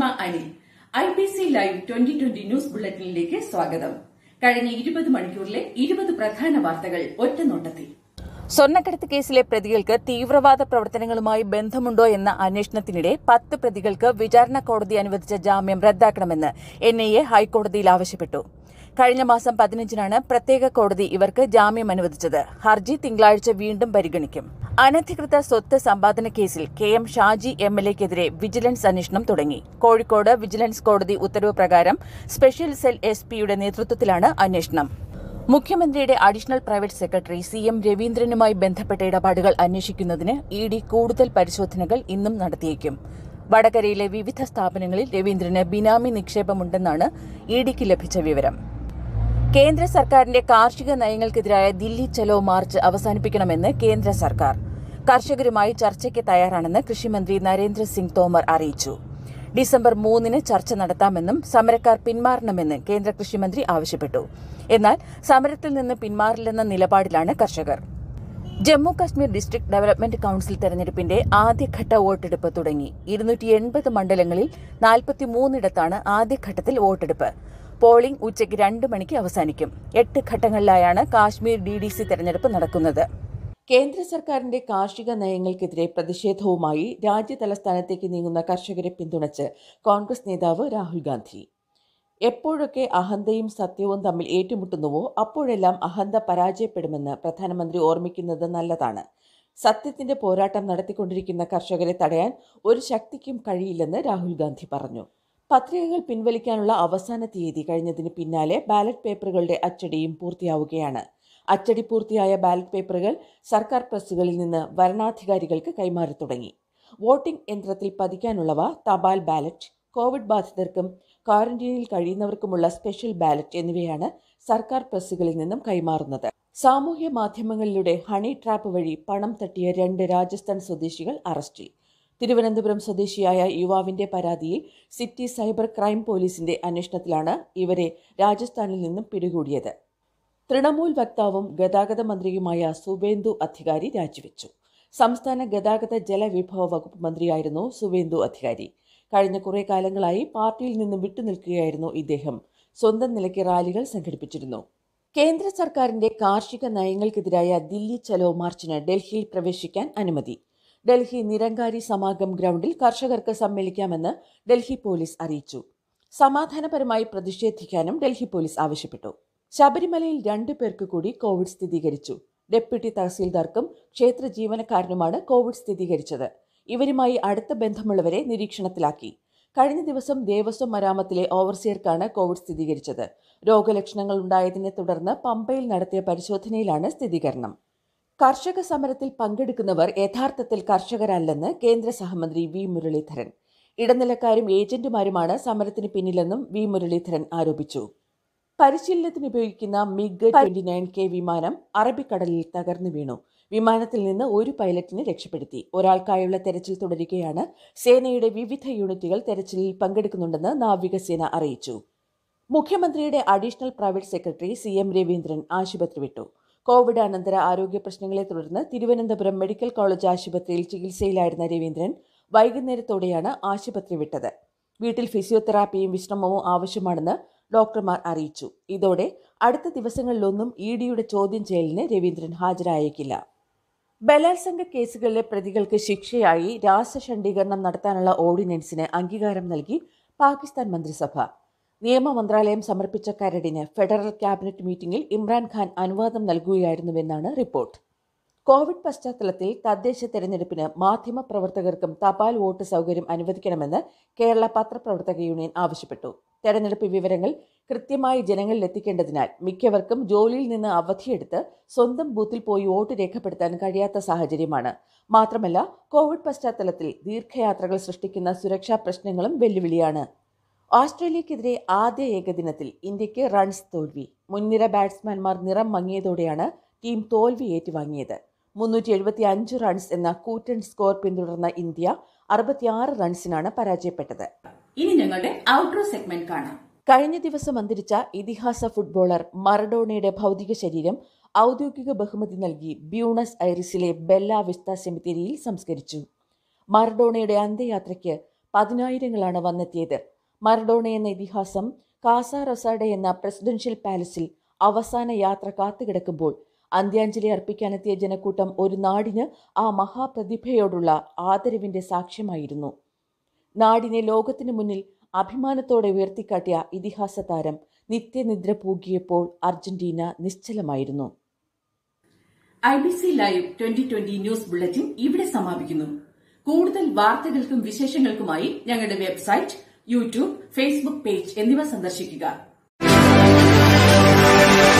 Anil I P C live twenty twenty news ബുള്ളറ്റിനിലേക്ക് സ്വാഗതം കഴിഞ്ഞ ഇരുപത് മണിക്കൂറിലെ ഇരുപത് പ്രധാന വാർത്തകൾ ഒറ്റനോട്ടത്തിൽ സ്വർണ്ണക്കടത്ത് കേസിലെ പ്രതികൾക്ക് തീവ്രവാദ പ്രവർത്തനങ്ങളുമായി ബന്ധമുണ്ടോ എന്ന അന്വേഷണത്തിനിടെ പത്ത് പ്രതികൾക്ക് വിചാരണ കോടതി അനുവദിച്ച ജാമ്യം റദ്ദാക്കണമെന്ന് എൻ ഐ എ ഹൈക്കോടതിയിൽ ആവശ്യപ്പെട്ടു കഴിഞ്ഞ മാസം പതിനഞ്ചിനാണ് പ്രത്യേക കോടതി ഇവർക്ക് ജാമ്യം അനുവദിച്ചത് ഹർജി തിങ്കളാഴ്ച വീണ്ടും പരിഗണിക്കും അനധികൃത സ്വത്ത് സമ്പാദന കേസിൽ K M Shaji M L എക്കെതിരെ വിജിലൻസ് അന്വേഷണം തുടങ്ങി കോഴിക്കോട് വിജിലൻസ് കോടതി ഉത്തരവ് പ്രകാരം സ്പെഷ്യൽ സെൽ എസ് പിയുടെ നേതൃത്വത്തിലാണ് അന്വേഷണം മുഖ്യമന്ത്രിയുടെ additional private secretary C M രവീന്ദ്രനുമായി ബന്ധപ്പെട്ട ഇടപാടുകൾ അന്വേഷിക്കുന്നതിന് ഇ ഡി കൂടുതൽ പരിശോധനകൾ ഇന്നും നടത്തിയേക്കും വടകരയിലെ വിവിധ സ്ഥാപനങ്ങളിൽ രവീന്ദ്രന് ബിനാമി നിക്ഷേപമുണ്ടെന്നാണ് ഇ ഡിക്ക് ലഭിച്ച വിവരം കേന്ദ്ര സർക്കാരിന്റെ കാർഷിക നയങ്ങൾക്കെതിരായ ദില്ലി ചലോ മാർച്ച് അവസാനിപ്പിക്കണമെന്ന് കേന്ദ്ര സർക്കാർ കർഷകരുമായി ചർച്ചയ്ക്ക് തയ്യാറാണെന്ന് കൃഷിമന്ത്രി നരേന്ദ്രസിംഗ് തോമർ അറിയിച്ചു ഡിസംബർ മൂന്നിന് ചർച്ച നടത്താമെന്നും സമരക്കാർ പിന്മാറണമെന്ന് കേന്ദ്ര കൃഷിമന്ത്രി ആവശ്യപ്പെട്ടു എന്നാൽ സമരത്തിൽ നിന്ന് പിന്മാറില്ലെന്ന നിലപാടിലാണ് കർഷകർ Jammu Kashmir district development council തെരഞ്ഞെടുപ്പിന്റെ ആദ്യഘട്ട വോട്ടെടുപ്പ് തുടങ്ങി ഇരുന്നൂറ്റി എൺപത് മണ്ഡലങ്ങളിൽ നാൽപ്പത്തിമൂന്നിടത്താണ് ആദ്യഘട്ടത്തിൽ വോട്ടെടുപ്പ് പോളിംഗ് ഉച്ചയ്ക്ക് രണ്ട് മണിക്ക് അവസാനിക്കും എട്ട് ഘട്ടങ്ങളിലായാണ് കാശ്മീർ ഡി ഡി സി തെരഞ്ഞെടുപ്പ് നടക്കുന്നത് കേന്ദ്ര സർക്കാരിന്റെ കാർഷിക നയങ്ങൾക്കെതിരെ പ്രതിഷേധവുമായി രാജ്യതലസ്ഥാനത്തേക്ക് നീങ്ങുന്ന കർഷകരെ പിന്തുണച്ച് കോൺഗ്രസ് നേതാവ് രാഹുൽ ഗാന്ധി എപ്പോഴൊക്കെ അഹന്തയും സത്യവും തമ്മിൽ ഏറ്റുമുട്ടുന്നുവോ അപ്പോഴെല്ലാം അഹന്ത പരാജയപ്പെടുമെന്ന് പ്രധാനമന്ത്രി ഓർമ്മിക്കുന്നത് നല്ലതാണ് സത്യത്തിന്റെ പോരാട്ടം നടത്തിക്കൊണ്ടിരിക്കുന്ന കർഷകരെ തടയാൻ ഒരു ശക്തിക്കും കഴിയില്ലെന്ന് രാഹുൽ ഗാന്ധി പറഞ്ഞു പത്രികകൾ പിൻവലിക്കാനുള്ള അവസാന തീയതി കഴിഞ്ഞതിന് പിന്നാലെ ബാലറ്റ് പേപ്പറുകളുടെ അച്ചടിയും പൂർത്തിയാവുകയാണ് അച്ചടി പൂർത്തിയായ ബാലറ്റ് പേപ്പറുകൾ സർക്കാർ പ്രസ്സുകളിൽ നിന്ന് വരണാധികാരികൾക്ക് കൈമാറി തുടങ്ങി വോട്ടിംഗ് യന്ത്രത്തിൽ പതിക്കാനുള്ളവ തപാൽ ബാലറ്റ് കോവിഡ് ബാധിതർക്കും ക്വാറന്റീനിൽ കഴിയുന്നവർക്കുമുള്ള സ്പെഷ്യൽ ബാലറ്റ് എന്നിവയാണ് സർക്കാർ പ്രസ്സുകളിൽ നിന്നും കൈമാറുന്നത് സാമൂഹ്യ മാധ്യമങ്ങളിലൂടെ ഹണി ട്രാപ്പ് വഴി പണം തട്ടിയ രണ്ട് രാജസ്ഥാൻ സ്വദേശികൾ അറസ്റ്റിൽ തിരുവനന്തപുരം സ്വദേശിയായ യുവാവിന്റെ പരാതിയിൽ സിറ്റി സൈബർ ക്രൈം പോലീസിന്റെ അന്വേഷണത്തിലാണ് ഇവരെ രാജസ്ഥാനിൽ നിന്നും പിടികൂടിയത് തൃണമൂൽ വക്താവും ഗതാഗത മന്ത്രിയുമായ സുവേന്ദു അധികാരി രാജിവെച്ചു സംസ്ഥാന ഗതാഗത ജലവിഭവ വകുപ്പ് മന്ത്രിയായിരുന്നു സുവേന്ദു അധികാരി കഴിഞ്ഞ കുറെ കാലങ്ങളായി പാർട്ടിയിൽ നിന്ന് വിട്ടുനിൽക്കുകയായിരുന്നു ഇദ്ദേഹം സ്വന്തം നിലയ്ക്ക് റാലികൾ സംഘടിപ്പിച്ചിരുന്നു കേന്ദ്ര സർക്കാരിന്റെ കാർഷിക നയങ്ങൾക്കെതിരായ ദില്ലി ചലോ മാർച്ചിന് ഡൽഹിയിൽ പ്രവേശിക്കാൻ അനുമതി ഡൽഹി നിരങ്കാരി സമാഗം ഗ്രൗണ്ടിൽ കർഷകർക്ക് സമ്മേളിക്കാമെന്ന് ഡൽഹി പോലീസ് അറിയിച്ചു സമാധാനപരമായി പ്രതിഷേധിക്കാനും ഡൽഹി പോലീസ് ആവശ്യപ്പെട്ടു ശബരിമലയിൽ രണ്ടു പേർക്ക് കൂടി കോവിഡ് സ്ഥിരീകരിച്ചു ഡെപ്യൂട്ടി തഹസീൽദാർക്കും ക്ഷേത്ര ജീവനക്കാരനുമാണ് കോവിഡ് സ്ഥിരീകരിച്ചത് ഇവരുമായി അടുത്ത ബന്ധമുള്ളവരെ നിരീക്ഷണത്തിലാക്കി കഴിഞ്ഞ ദിവസം ദേവസ്വം മരാമത്തിലെ ഓവർസിയർക്കാണ് കോവിഡ് സ്ഥിരീകരിച്ചത് രോഗലക്ഷണങ്ങൾ ഉണ്ടായതിനെ തുടർന്ന് പമ്പയിൽ നടത്തിയ പരിശോധനയിലാണ് സ്ഥിരീകരണം കർഷക സമരത്തിൽ പങ്കെടുക്കുന്നവർ യഥാർത്ഥത്തിൽ കർഷകരല്ലെന്ന് കേന്ദ്ര സഹമന്ത്രി വി മുരളീധരൻ ഇടനിലക്കാരും ഏജന്റുമാരുമാണ് സമരത്തിന് പിന്നിലെന്നും വി മുരളീധരൻ ആരോപിച്ചു പരിശീലനത്തിന് ഉപയോഗിക്കുന്ന മിഗ് ട്വന്റി നയൻ കെ വിമാനം അറബിക്കടലിൽ തകർന്നു വീണു വിമാനത്തിൽ നിന്ന് ഒരു പൈലറ്റിനെ രക്ഷപ്പെടുത്തി ഒരാൾക്കായുള്ള തെരച്ചിൽ തുടരുകയാണ് സേനയുടെ വിവിധ യൂണിറ്റുകൾ തെരച്ചിലിൽ പങ്കെടുക്കുന്നുണ്ടെന്ന് നാവികസേന അറിയിച്ചു മുഖ്യമന്ത്രിയുടെ additional private secretary C M Raveendran ആശുപത്രി വിട്ടു കോവിഡ് അനന്തര ആരോഗ്യ പ്രശ്നങ്ങളെ തുടർന്ന് തിരുവനന്തപുരം മെഡിക്കൽ കോളേജ് ആശുപത്രിയിൽ ചികിത്സയിലായിരുന്ന രവീന്ദ്രൻ വൈകുന്നേരത്തോടെയാണ് ആശുപത്രി വിട്ടത് വീട്ടിൽ ഫിസിയോതെറാപ്പിയും വിശ്രമവും ആവശ്യമാണെന്ന് ഡോക്ടർമാർ അറിയിച്ചു ഇതോടെ അടുത്ത ദിവസങ്ങളിലൊന്നും ഇ ഡിയുടെ ചോദ്യം ചെയ്യലിന് രവീന്ദ്രൻ ഹാജരായേക്കില്ല ബലാത്സംഗ കേസുകളിലെ പ്രതികൾക്ക് ശിക്ഷയായി രാസശണ്ഡീകരണം നടത്താനുള്ള ഓർഡിനൻസിന് അംഗീകാരം നൽകി പാകിസ്ഥാൻ മന്ത്രിസഭ നിയമ മന്ത്രാലയം സമർപ്പിച്ച കരടിന് ഫെഡറൽ ക്യാബിനറ്റ് മീറ്റിംഗിൽ ഇമ്രാൻഖാൻ അനുവാദം നൽകുകയായിരുന്നുവെന്നാണ് റിപ്പോർട്ട് കോവിഡ് പശ്ചാത്തലത്തിൽ തദ്ദേശ തെരഞ്ഞെടുപ്പിന് മാധ്യമപ്രവർത്തകർക്കും തപാൽ വോട്ട് സൗകര്യം അനുവദിക്കണമെന്ന് കേരള പത്രപ്രവർത്തക യൂണിയൻ ആവശ്യപ്പെട്ടു തെരഞ്ഞെടുപ്പ് വിവരങ്ങൾ കൃത്യമായി ജനങ്ങളിൽ എത്തിക്കേണ്ടതിനാൽ മിക്കവർക്കും ജോലിയിൽ നിന്ന് അവധിയെടുത്ത് സ്വന്തം ബൂത്തിൽ പോയി വോട്ട് രേഖപ്പെടുത്താൻ കഴിയാത്ത സാഹചര്യമാണ് മാത്രമല്ല കോവിഡ് പശ്ചാത്തലത്തിൽ ദീർഘയാത്രകൾ സൃഷ്ടിക്കുന്ന സുരക്ഷാ പ്രശ്നങ്ങളും വെല്ലുവിളിയാണ് ഓസ്ട്രേലിയക്കെതിരെ ആദ്യ ഏകദിനത്തിൽ ഇന്ത്യക്ക് റൺസ് തോൽവി മുൻനിര ബാറ്റ്സ്മാൻമാർ നിറം മങ്ങിയതോടെയാണ് ടീം തോൽവി ഏറ്റുവാങ്ങിയത് മുന്നൂറ്റി എഴുപത്തി അഞ്ച് റൺസ് എന്ന കൂറ്റൻ സ്കോർ പിന്തുടർന്ന ഇന്ത്യ അറുപത്തിയാറ് റൺസിനാണ് പരാജയപ്പെട്ടത് ഇനി ഞങ്ങളുടെ ഔട്ട്ഡോർ സെഗ്മെന്റ് കാണാം കഴിഞ്ഞ ദിവസം അന്തരിച്ച ഇതിഹാസ ഫുട്ബോളർ മറഡോണയുടെ ഭൗതിക ശരീരം ഔദ്യോഗിക ബഹുമതി നൽകി ബ്യൂണസ് ഐറിസിലെ ബെല്ല വിസ്ത സെമിത്തേരിയിൽ സംസ്കരിച്ചു മറഡോണയുടെ അന്ത്യയാത്രയ്ക്ക് പതിനായിരങ്ങളാണ് വന്നെത്തിയത് മറഡോണ എന്ന ഇതിഹാസം കാസ റൊസാഡെ എന്ന പ്രസിഡൻഷ്യൽ പാലസിൽ അവസാന യാത്ര കാത്തുകിടക്കുമ്പോൾ അന്ത്യാഞ്ജലി അർപ്പിക്കാനെത്തിയ ജനക്കൂട്ടം ഒരു നാടിന് ആ മഹാപ്രതിഭയോടുള്ള ആദരവിന്റെ സാക്ഷ്യമായിരുന്നു നാടിനെ ലോകത്തിനു മുന്നിൽ അഭിമാനത്തോടെ ഉയർത്തിക്കാട്ടിയ ഇതിഹാസ താരം നിത്യനിദ്ര പൂകിയപ്പോൾ അർജന്റീന നിശ്ചലമായിരുന്നു I B C live twenty twenty news bulletin ഇവിടെ സമാപിക്കുന്നു കൂടുതൽ വാർത്തകൾക്കും വിശേഷങ്ങൾക്കുമായി ഞങ്ങളുടെ വെബ്സൈറ്റ് യൂട്യൂബ് ഫേസ്ബുക്ക് പേജ് എന്നിവ സന്ദർശിക്കുക